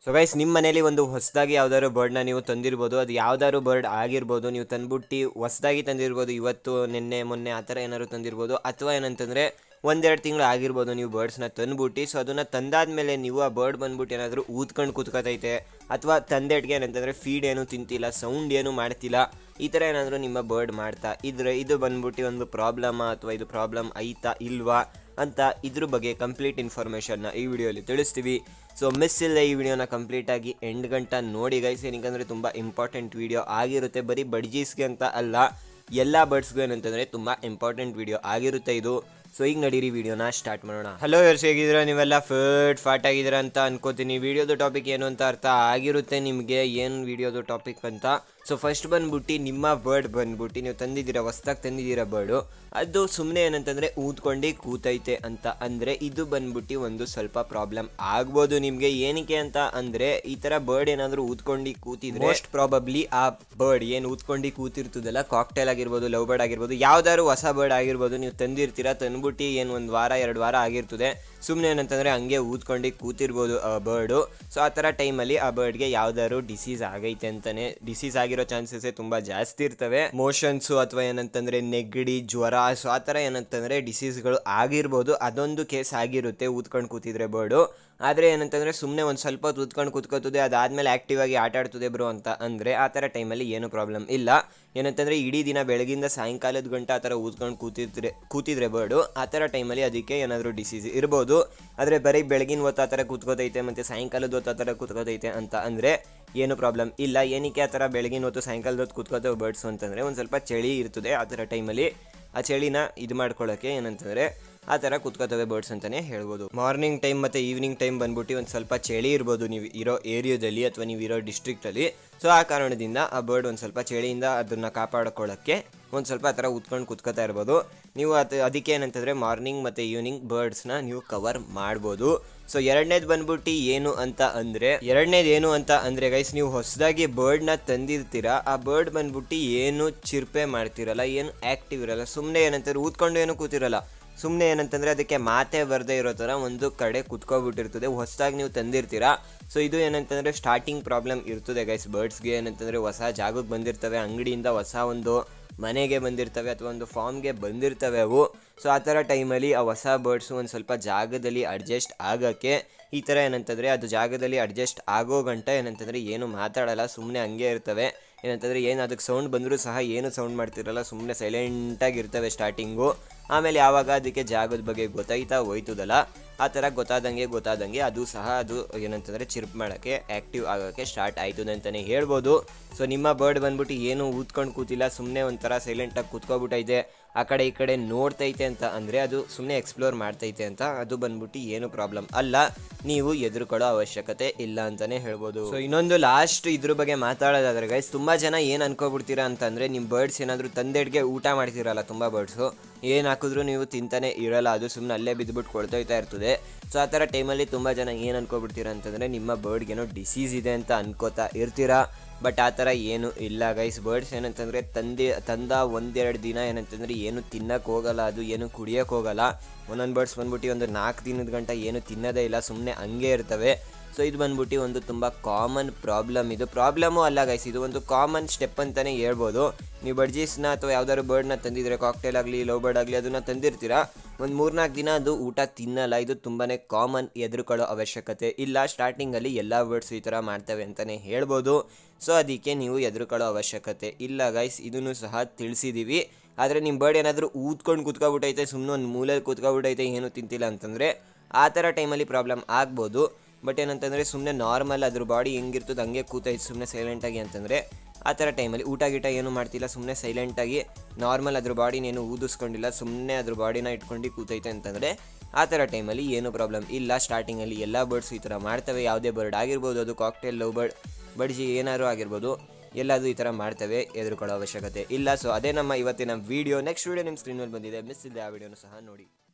so guys ನಿಮ್ಮ ಮನೇಲಿ ಒಂದು ಹೊಸದಾಗಿ ಯಾವ್ದಾದ್ರು ಬರ್ಡ್ನ ನೀವು ತಂದಿರ್ಬೋದು ಅದು ಯಾವ್ದಾದ್ರು ಬರ್ಡ್ ಆಗಿರ್ಬೋದು ನೀವು ತಂದ್ಬಿಟ್ಟು ಹೊಸದಾಗಿ ತಂದಿರ್ಬೋದು ಇವತ್ತು ನಿನ್ನೆ ಮೊನ್ನೆ ಆ ಥರ ಏನಾದ್ರು ತಂದಿರ್ಬೋದು ಅಥವಾ ಏನಂತಂದರೆ ಒಂದೆರಡು ತಿಂಗಳು ಆಗಿರ್ಬೋದು ನೀವು ಬರ್ಡ್ಸ್ನ ತಂದ್ಬಿಟ್ಟು ಸೊ ಅದನ್ನು ತಂದಾದ್ಮೇಲೆ ನೀವು ಆ ಬರ್ಡ್ ಬಂದ್ಬಿಟ್ಟು ಏನಾದರೂ ಊದ್ಕೊಂಡು ಕೂತ್ಕೋತೈತೆ ಅಥವಾ ತಂದೆಟ್ಗೆ ಏನಂತಂದರೆ ಫೀಡ್ ಏನು ತಿಂತಿಲ್ಲ ಸೌಂಡ್ ಏನು ಮಾಡ್ತಿಲ್ಲ ಈ ಥರ ಏನಾದರೂ ನಿಮ್ಮ ಬರ್ಡ್ ಮಾಡ್ತಾ ಇದ್ರೆ ಇದು ಬಂದ್ಬಿಟ್ಟು ಒಂದು ಪ್ರಾಬ್ಲಮಾ ಅಥವಾ ಇದು ಪ್ರಾಬ್ಲಮ್ ಐತಾ ಇಲ್ವಾ ಅಂತ ಇದ್ರ ಬಗ್ಗೆ ಕಂಪ್ಲೀಟ್ ಇನ್ಫಾರ್ಮೇಷನ್ನ ಈ ವಿಡಿಯೋಲಿ ತಿಳಿಸ್ತೀವಿ ಸೊ ಮಿಸ್ ಇಲ್ಲ ಈ ವಿಡಿಯೋನ ಕಂಪ್ಲೀಟಾಗಿ ಎಂಟು ಗಂಟೆ ನೋಡಿ ಗೈಸ್ ಏನಕ್ಕಂದರೆ ತುಂಬ ಇಂಪಾರ್ಟೆಂಟ್ ವಿಡಿಯೋ ಆಗಿರುತ್ತೆ ಬರೀ ಬಡ್ಜೀಸ್ಗೆ ಅಂತ ಅಲ್ಲ ಎಲ್ಲ ಬರ್ಡ್ಸ್ಗೂ ಏನಂತಂದರೆ ತುಂಬ ಇಂಪಾರ್ಟೆಂಟ್ ವಿಡಿಯೋ ಆಗಿರುತ್ತೆ ಇದು ಸೊ ಈಗ ನಡೀರಿ ವಿಡಿಯೋನ ಸ್ಟಾರ್ಟ್ ಮಾಡೋಣ ಹಲೋ ಯರ್ಸ್ ಹೇಗಿದ್ದೀರಾ ನೀವೆಲ್ಲ ಫಿಟ್ ಫಾಟ್ ಆಗಿದ್ದೀರಾ ಅಂತ ಅನ್ಕೋತೀನಿ ವಿಡಿಯೋದು ಟಾಪಿಕ್ ಏನು ಅಂತ ಅರ್ಥ ಆಗಿರುತ್ತೆ ನಿಮಗೆ ಏನು ವಿಡಿಯೋದು ಟಾಪಿಕ್ ಅಂತ ಸೊ ಫಸ್ಟ್ ಬಂದ್ಬಿಟ್ಟು ನಿಮ್ಮ ಬರ್ಡ್ ಬಂದ್ಬಿಟ್ಟು ನೀವು ತಂದಿದ್ದೀರಾ ಹೊಸ್ದಾಗಿ ತಂದಿದ್ದೀರಾ ಬರ್ಡು ಅದು ಸುಮ್ಮನೆ ಏನಂತಂದರೆ ಊದ್ಕೊಂಡು ಕೂತೈತೆ ಅಂತ ಅಂದರೆ ಇದು ಬಂದ್ಬಿಟ್ಟು ಒಂದು ಸ್ವಲ್ಪ ಪ್ರಾಬ್ಲಮ್ ಆಗ್ಬೋದು ನಿಮಗೆ ಏನಕ್ಕೆ ಅಂತ ಅಂದರೆ ಈ ಥರ ಬರ್ಡ್ ಏನಾದರೂ ಊದ್ಕೊಂಡು ಕೂತಿದ್ರೆ ಮೋಸ್ಟ್ ಪ್ರಾಬಬ್ಲಿ ಆ ಬರ್ಡ್ ಏನು ಊದ್ಕೊಂಡು ಕೂತಿರ್ತದಲ್ಲ ಕಾಕ್ಟೇಲ್ ಆಗಿರ್ಬೋದು ಲವ್ ಬರ್ಡ್ ಆಗಿರ್ಬೋದು ಯಾವ್ದಾದ್ರು ಹೊಸ ಬರ್ಡ್ ಆಗಿರ್ಬೋದು ನೀವು ತಂದಿರ್ತೀರಾ ತಂದ್ಬಿಟ್ಟು ಏನು ಒಂದು ವಾರ ಎರಡು ವಾರ ಆಗಿರ್ತದೆ ಸುಮ್ಮನೆ ಏನಂತಂದರೆ ಹಂಗೆ ಊದ್ಕೊಂಡು ಕೂತಿರ್ಬೋದು ಆ ಬರ್ಡು ಸೊ ಆ ಥರ ಟೈಮಲ್ಲಿ ಆ ಬರ್ಡ್ಗೆ ಯಾವ್ದಾದ್ರು ಡಿಸೀಸ್ ಆಗೈತೆ ಅಂತಾನೆ ಡಿಸೀಸ್ ಆಗಿರೋ ಚಾನ್ಸಸ್ ತುಂಬ ಜಾಸ್ತಿ ಇರ್ತವೆ ಮೋಷನ್ಸು ಅಥವಾ ಏನಂತಂದರೆ ನೆಗಡಿ ಜ್ವರ ಸೊ ಆ ಥರ ಏನಂತಂದರೆ ಡಿಸೀಸ್ಗಳು ಆಗಿರ್ಬೋದು ಅದೊಂದು ಕೇಸ್ ಆಗಿರುತ್ತೆ ಊದ್ಕೊಂಡು ಕೂತಿದ್ರೆ ಬರ್ಡು ಆದರೆ ಏನಂತಂದರೆ ಸುಮ್ಮನೆ ಒಂದು ಸ್ವಲ್ಪ ಹೊತ್ತು ಊದ್ಕೊಂಡು ಕೂತ್ಕೋತದೆ ಅದಾದಮೇಲೆ ಆ್ಯಕ್ಟಿವ್ ಆಗಿ ಆಟ ಆಡ್ತದೆ ಬ್ರೋ ಅಂತ ಅಂದರೆ ಆ ಥರ ಟೈಮಲ್ಲಿ ಏನು ಪ್ರಾಬ್ಲಮ್ ಇಲ್ಲ ಏನಂತಂದರೆ ಇಡೀ ದಿನ ಬೆಳಗಿಂದ ಸಾಯಂಕಾಲದ ಗಂಟೆ ಆ ಥರ ಊದ್ಕೊಂಡು ಕೂತಿದ್ರೆ ಕೂತಿದ್ರೆ ಬರ್ಡು ಆ ಥರ ಟೈಮಲ್ಲಿ ಅದಕ್ಕೆ ಏನಾದರೂ ಡಿಸೀಸ್ ಇರ್ಬೋದು ಆದರೆ ಬರೀ ಬೆಳಗಿನ ಹೊತ್ತು ಆ ಥರ ಕೂತ್ಕೋತೈತೆ ಮತ್ತು ಸಾಯಂಕಾಲದ ಹೊತ್ತು ಆ ಥರ ಕೂತ್ಕೋತೈತೆ ಅಂತ ಅಂದರೆ ಏನು ಪ್ರಾಬ್ಲಮ್ ಇಲ್ಲ ಏನಕ್ಕೆ ಆ ಥರ ಬೆಳಗಿನ ಹೊತ್ತು ಸಾಯಂಕಾಲದ ಹೊತ್ತು ಕೂತ್ಕೋತೇವೆ ಬರ್ಡ್ಸು ಅಂತಂದರೆ ಒಂದು ಸ್ವಲ್ಪ ಚಳಿ ಇರ್ತದೆ ಆ ಥರ ಟೈಮಲ್ಲಿ ಆ ಚಳಿನ ಇದು ಮಾಡ್ಕೊಳ್ಳೋಕ್ಕೆ ಏನಂತಂದರೆ ಆ ಥರ ಕುತ್ಕೋತವೆ ಬರ್ಡ್ಸ್ ಅಂತಲೇ ಹೇಳ್ಬೋದು ಮಾರ್ನಿಂಗ್ ಟೈಮ್ ಮತ್ತು ಈವ್ನಿಂಗ್ ಟೈಮ್ ಬಂದ್ಬಿಟ್ಟು ಒಂದು ಸ್ವಲ್ಪ ಚಳಿ ಇರ್ಬೋದು ನೀವು ಇರೋ ಏರಿಯಾದಲ್ಲಿ ಅಥವಾ ನೀವು ಇರೋ ಡಿಸ್ಟ್ರಿಕ್ಟಲ್ಲಿ ಸೊ ಆ ಕಾರಣದಿಂದ ಆ ಬರ್ಡ್ ಒಂದು ಸ್ವಲ್ಪ ಚಳಿಯಿಂದ ಅದನ್ನು ಕಾಪಾಡ್ಕೊಳ್ಳೋಕ್ಕೆ ಒಂದು ಸ್ವಲ್ಪ ಆ ಥರ ಉತ್ಕೊಂಡು ಕುತ್ಕೋತಾ ಇರ್ಬೋದು ನೀವು ಅದು ಅದಕ್ಕೆ ಏನಂತಂದರೆ ಮಾರ್ನಿಂಗ್ ಮತ್ತು ಈವ್ನಿಂಗ್ ಬರ್ಡ್ಸ್ನ ನೀವು ಕವರ್ ಮಾಡ್ಬೋದು ಸೊ ಎರಡನೇದು ಬಂದ್ಬಿಟ್ಟು ಏನು ಅಂತ ಅಂದರೆ ಎರಡನೇದು ಏನು ಅಂತ ಅಂದರೆ ಗೈಸ್ ನೀವು ಹೊಸದಾಗಿ ಬರ್ಡ್ನ ತಂದಿರ್ತೀರಾ ಆ ಬರ್ಡ್ ಬಂದ್ಬಿಟ್ಟು ಏನು ಚಿರ್ಪೆ ಮಾಡ್ತಿರಲ್ಲ ಏನು ಆ್ಯಕ್ಟಿವ್ ಇರಲ್ಲ ಸುಮ್ಮನೆ ಏನಂತಾರೆ ಊದ್ಕೊಂಡು ಏನು ಕೂತಿರಲ್ಲ ಸುಮ್ಮನೆ ಏನಂತಂದರೆ ಅದಕ್ಕೆ ಮಾತೆ ಬರದೇ ಇರೋ ಥರ ಒಂದು ಕಡೆ ಕುತ್ಕೊಬಿಟ್ಟಿರ್ತದೆ ಹೊಸದಾಗಿ ನೀವು ತಂದಿರ್ತೀರಾ ಸೊ ಇದು ಏನಂತಂದರೆ ಸ್ಟಾರ್ಟಿಂಗ್ ಪ್ರಾಬ್ಲಮ್ ಇರ್ತದೆ ಗೈಸ್ ಬರ್ಡ್ಸ್ಗೆ ಏನಂತಂದರೆ ಹೊಸ ಜಾಗಕ್ಕೆ ಬಂದಿರ್ತವೆ ಅಂಗಡಿಯಿಂದ ಹೊಸ ಒಂದು ಮನೆಗೆ ಬಂದಿರ್ತವೆ ಅಥವಾ ಒಂದು ಫಾರ್ಮ್ಗೆ ಬಂದಿರ್ತವೆ ಅವು ಸೊ ಆ ಥರ ಟೈಮಲ್ಲಿ ಆ ಹೊಸ ಬರ್ಡ್ಸು ಒಂದು ಸ್ವಲ್ಪ ಜಾಗದಲ್ಲಿ ಅಡ್ಜಸ್ಟ್ ಆಗೋಕ್ಕೆ ಈ ಥರ ಏನಂತಂದರೆ ಅದು ಜಾಗದಲ್ಲಿ ಅಡ್ಜಸ್ಟ್ ಆಗೋ ಗಂಟ ಏನಂತಂದರೆ ಏನು ಮಾತಾಡಲ್ಲ ಸುಮ್ಮನೆ ಹಂಗೆ ಇರ್ತವೆ ಏನಂತಂದರೆ ಏನು ಅದಕ್ಕೆ ಸೌಂಡ್ ಬಂದರೂ ಸಹ ಏನು ಸೌಂಡ್ ಮಾಡ್ತಿರಲ್ಲ ಸುಮ್ಮನೆ ಸೈಲೆಂಟಾಗಿ ಇರ್ತವೆ ಸ್ಟಾರ್ಟಿಂಗು ಆಮೇಲೆ ಯಾವಾಗ ಅದಕ್ಕೆ ಜಾಗದ ಬಗ್ಗೆ ಗೊತ್ತಾಯ್ತಾ ಹೋಯ್ತದಲ್ಲ ಆ ಥರ ಗೊತ್ತಾದಂಗೆ ಗೊತ್ತಾದಂಗೆ ಅದು ಸಹ ಅದು ಏನಂತಂದರೆ ಚಿರ್ಪ್ ಮಾಡೋಕ್ಕೆ ಆ್ಯಕ್ಟಿವ್ ಆಗೋಕ್ಕೆ ಸ್ಟಾರ್ಟ್ ಆಯ್ತದೆ ಅಂತಲೇ ಹೇಳ್ಬೋದು ಸೊ ನಿಮ್ಮ ಬರ್ಡ್ ಬಂದ್ಬಿಟ್ಟು ಏನು ಊದ್ಕೊಂಡು ಕೂತಿಲ್ಲ ಸುಮ್ಮನೆ ಒಂಥರ ಸೈಲೆಂಟಾಗಿ ಕೂತ್ಕೊಬಿಟ್ಟೈತೆ ಆ ಕಡೆ ಈ ಕಡೆ ನೋಡ್ತೈತೆ ಅಂತ ಅಂದರೆ ಅದು ಸುಮ್ಮನೆ ಎಕ್ಸ್ಪ್ಲೋರ್ ಮಾಡ್ತೈತೆ ಅಂತ ಅದು ಬಂದ್ಬಿಟ್ಟು ಏನು ಪ್ರಾಬ್ಲಮ್ ಅಲ್ಲ ನೀವು ಎದುರುಕೊಳ್ಳೋ ಅವಶ್ಯಕತೆ ಇಲ್ಲ ಅಂತಲೇ ಹೇಳ್ಬೋದು ಸೊ ಇನ್ನೊಂದು ಲಾಸ್ಟ್ ಇದ್ರ ಬಗ್ಗೆ ಮಾತಾಡೋದಾದ್ರೆ ಗೈಸ್ ತುಂಬ ಜನ ಏನು ಅನ್ಕೋಬಿಡ್ತೀರಾ ಅಂತಂದರೆ ನಿಮ್ಮ ಬರ್ಡ್ಸ್ ಏನಾದರೂ ತಂದೆಡ್ಗೆ ಊಟ ಮಾಡ್ತಿರಲ್ಲ ತುಂಬ ಬರ್ಡ್ಸು ಏನು ಹಾಕಿದ್ರು ನೀವು ತಿಂತಾನೆ ಇರಲ್ಲ ಅದು ಸುಮ್ಮನೆ ಅಲ್ಲೇ ಬಿದ್ದುಬಿಟ್ಟು ಕೊಳ್ತೋಯ್ತಾ ಇರ್ತದೆ ಸೊ ಆ ಥರ ಟೈಮಲ್ಲಿ ತುಂಬ ಜನ ಏನು ಅನ್ಕೋಬಿಡ್ತೀರಾ ಅಂತಂದರೆ ನಿಮ್ಮ ಬರ್ಡ್ಗೇನೋ ಡಿಸೀಸ್ ಇದೆ ಅಂತ ಅನ್ಕೋತಾ ಇರ್ತೀರಾ ಬಟ್ ಆ ಥರ ಏನು ಇಲ್ಲ ಗೈಸ್ ಬರ್ಡ್ಸ್ ಏನಂತಂದರೆ ತಂದೆ ತಂದ ಒಂದೆರಡು ದಿನ ಏನಂತಂದರೆ ಏನು ತಿನ್ನಕ್ಕೆ ಹೋಗಲ್ಲ ಅದು ಏನು ಕುಡಿಯೋಕೆ ಹೋಗಲ್ಲ ಒಂದೊಂದು ಬರ್ಡ್ಸ್ ಬಂದ್ಬಿಟ್ಟು ಒಂದು ನಾಲ್ಕು ದಿನದ ಗಂಟ ಏನು ತಿನ್ನೋದೇ ಇಲ್ಲ ಸುಮ್ಮನೆ ಹಂಗೆ ಇರ್ತವೆ ಸೊ ಇದು ಬಂದ್ಬಿಟ್ಟು ಒಂದು ತುಂಬ ಕಾಮನ್ ಪ್ರಾಬ್ಲಮ್ ಇದು ಪ್ರಾಬ್ಲಮು ಅಲ್ಲ ಗೈಸ್ ಇದು ಒಂದು ಕಾಮನ್ ಸ್ಟೆಪ್ ಅಂತಲೇ ಹೇಳ್ಬೋದು ನೀವು ಬಡ್ಜೀಸ್ನ ಅಥವಾ ಯಾವ್ದಾದ್ರು ಬರ್ಡ್ನ ತಂದಿದ್ರೆ ಕಾಕ್ಟೇಲ್ ಆಗಲಿ ಲವ್ ಬರ್ಡ್ ಆಗಲಿ ಅದನ್ನು ತಂದಿರ್ತೀರಾ ಒಂದು ಮೂರ್ನಾಲ್ಕು ದಿನ ಅದು ಊಟ ತಿನ್ನಲ್ಲ ಇದು ತುಂಬಾ ಕಾಮನ್ ಎದುರುಕೊಳ್ಳೋ ಅವಶ್ಯಕತೆ ಇಲ್ಲ ಸ್ಟಾರ್ಟಿಂಗಲ್ಲಿ ಎಲ್ಲ ಬರ್ಡ್ಸ್ ಈ ಥರ ಮಾಡ್ತವೆ ಅಂತಲೇ ಹೇಳ್ಬೋದು ಸೊ ಅದಕ್ಕೆ ನೀವು ಎದುರುಕೊಳ್ಳೋ ಅವಶ್ಯಕತೆ ಇಲ್ಲ ಗೈಸ್ ಇದನ್ನು ಸಹ ತಿಳಿಸಿದ್ದೀವಿ ಆದರೆ ನಿಮ್ಮ ಬರ್ಡ್ ಏನಾದರೂ ಊದ್ಕೊಂಡು ಕೂತ್ಕೊಬಿಟ್ಟೈತೆ ಸುಮ್ಮನೆ ಒಂದು ಮೂಲೆಯಲ್ಲಿ ಕೂತ್ಕೊಬಿಟ್ಟೈತೆ ಏನು ತಿಂತಿಲ್ಲ ಅಂತಂದರೆ ಆ ಥರ ಟೈಮಲ್ಲಿ ಪ್ರಾಬ್ಲಮ್ ಆಗ್ಬೋದು ಬಟ್ ಏನಂತಂದರೆ ಸುಮ್ಮನೆ ನಾರ್ಮಲ್ ಅದ್ರ ಬಾಡಿ ಹೆಂಗಿರ್ತದೆ ಹಂಗೆ ಕೂತೈತೆ ಸುಮ್ಮನೆ ಸೈಲೆಂಟಾಗಿ ಅಂತಂದರೆ ಆ ಥರ ಟೈಮಲ್ಲಿ ಊಟ ಗೀಟ ಏನು ಮಾಡ್ತಿಲ್ಲ ಸುಮ್ಮನೆ ಸೈಲೆಂಟಾಗಿ ನಾರ್ಮಲ್ ಅದ್ರ ಬಾಡಿನೇನು ಊದಿಸ್ಕೊಂಡಿಲ್ಲ ಸುಮ್ಮನೆ ಅದ್ರ ಬಾಡಿನ ಇಟ್ಕೊಂಡು ಕೂತೈತೆ ಅಂತಂದರೆ ಆ ಥರ ಟೈಮಲ್ಲಿ ಏನು ಪ್ರಾಬ್ಲಮ್ ಇಲ್ಲ ಸ್ಟಾರ್ಟಿಂಗಲ್ಲಿ ಎಲ್ಲ ಬರ್ಡ್ಸ್ ಈ ಥರ ಮಾಡ್ತವೆ ಯಾವುದೇ ಬರ್ಡ್ ಆಗಿರ್ಬೋದು ಅದು ಕಾಕ್ಟೇಲ್ ಲವ್ ಬರ್ಡ್ ಬಡ್ಜಿ ಏನಾದ್ರು ಆಗಿರ್ಬೋದು ಎಲ್ಲದು ಈ ಥರ ಮಾಡ್ತವೆ ಎದುರುಕೊಳ್ಳೋ ಅವಶ್ಯಕತೆ ಇಲ್ಲ ಸೊ ಅದೇ ನಮ್ಮ ಇವತ್ತಿನ ವೀಡಿಯೋ ನೆಕ್ಸ್ಟ್ ವೀಡಿಯೋ ನಿಮ್ಮ ಸ್ಕ್ರೀನ್ ಮೇಲೆ ಬಂದಿದೆ ಮಿಸ್ ಇದೆ ಆ ವಿಡಿಯೋನು ಸಹ ನೋಡಿ